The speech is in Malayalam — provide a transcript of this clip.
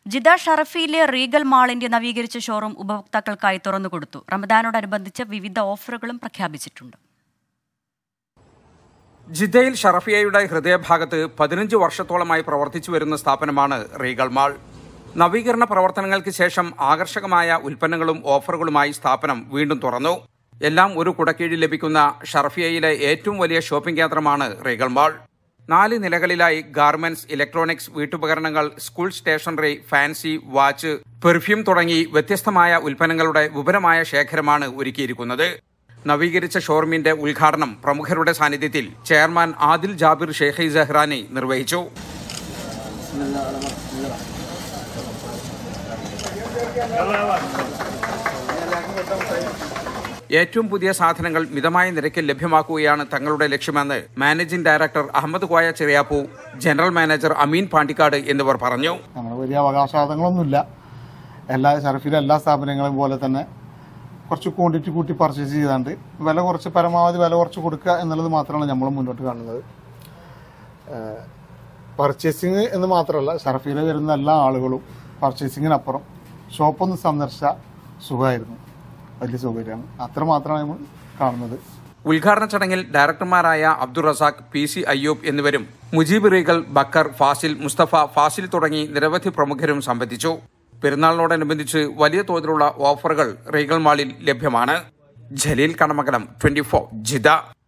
ജിദ ഷറഫിയിലെ റീഗൽ മാളിന്റെ നവീകരിച്ച ഷോറൂം ഉപഭോക്താക്കൾക്കായി തുറന്നുകൊടുത്തു റമദാനോടനുബന്ധിച്ച് വിവിധ ഓഫറുകളും പ്രഖ്യാപിച്ചിട്ടുണ്ട് ജിദ്ദയിൽ ഷറഫിയയുടെ ഹൃദയഭാഗത്ത് പതിനഞ്ച് വർഷത്തോളമായി പ്രവർത്തിച്ചു വരുന്ന സ്ഥാപനമാണ് റീഗൽ മാൾ നവീകരണ പ്രവർത്തനങ്ങൾക്ക് ശേഷം ആകർഷകമായ ഉൽപ്പന്നങ്ങളും ഓഫറുകളുമായി സ്ഥാപനം വീണ്ടും തുറന്നു എല്ലാം ഒരു കുടക്കീഴിൽ ലഭിക്കുന്ന ഷറഫിയയിലെ ഏറ്റവും വലിയ ഷോപ്പിംഗ് കേന്ദ്രമാണ് റീഗൽ മാൾ നാല് നിലകളിലായി ഗാർമെന്റ്സ് ഇലക്ട്രോണിക്സ് വീട്ടുപകരണങ്ങൾ school stationery fancy watch perfume തുടങ്ങി വ്യത്യസ്തമായ ഉൽപ്പന്നങ്ങളുടെ വിപുലമായ ശേഖരമാണ് ഒരുക്കിയിരിക്കുന്നത് നവീകരിച്ച ഷോറൂമിന്റെ ഉദ്ഘാടനം പ്രമുഖരുടെ സാന്നിധ്യത്തിൽ chairman Adil Jabir Sheikhi Sehrani നിർവഹിച്ചു ഏറ്റവും പുതിയ സാധനങ്ങൾ മിതമായ നിരക്കിൽ ലഭ്യമാക്കുകയാണ് തങ്ങളുടെ ലക്ഷ്യമെന്ന് managing director Ahmed Koya Cheriyappu general manager Ameen Pandikkad എന്നിവർ പറഞ്ഞു നമ്മൾ വലിയ അവകാശവാദങ്ങളൊന്നുമില്ല എല്ലാ ഷറഫിലെ എല്ലാ സ്ഥാപനങ്ങളും പോലെ തന്നെ കുറച്ച് ക്വാണ്ടിറ്റി കൂട്ടി പർച്ചേസ് ചെയ്താണ്ട് വില കുറച്ച് പരമാവധി വില കുറച്ച് കൊടുക്കുക എന്നുള്ളത് മാത്രമാണ് നമ്മൾ മുന്നോട്ട് കാണുന്നത് പർച്ചേസിങ് എന്ന് മാത്രമല്ല ഷറഫിയിൽ വരുന്ന എല്ലാ ആളുകളും പർച്ചേസിങ്ങിനപ്പുറം ഷോപ്പൊന്ന് സന്ദർശിച്ച സുഖമായിരുന്നു വലിയ സൗകര്യമാണ് അത്ര മാത്രമാണ് നമ്മൾ കാണുന്നത് ഉദ്ഘാടന ചടങ്ങിൽ ഡയറക്ടർമാരായ അബ്ദുൾ റസാഖ് പി സി അയ്യൂബ് എന്നിവരും മുജീബ് റീഗൽ ബക്കർ ഫാസിൽ മുസ്തഫ ഫാസിൽ തുടങ്ങി നിരവധി പ്രമുഖരും സംബന്ധിച്ചു പെരുന്നാളിനോടനുബന്ധിച്ച് വലിയ തോതിലുള്ള ഓഫറുകൾ റീഗൽ മാളിൽ ലഭ്യമാണ് ജലീൽ കണമകലം ട്വന്റി ഫോർ ജിദ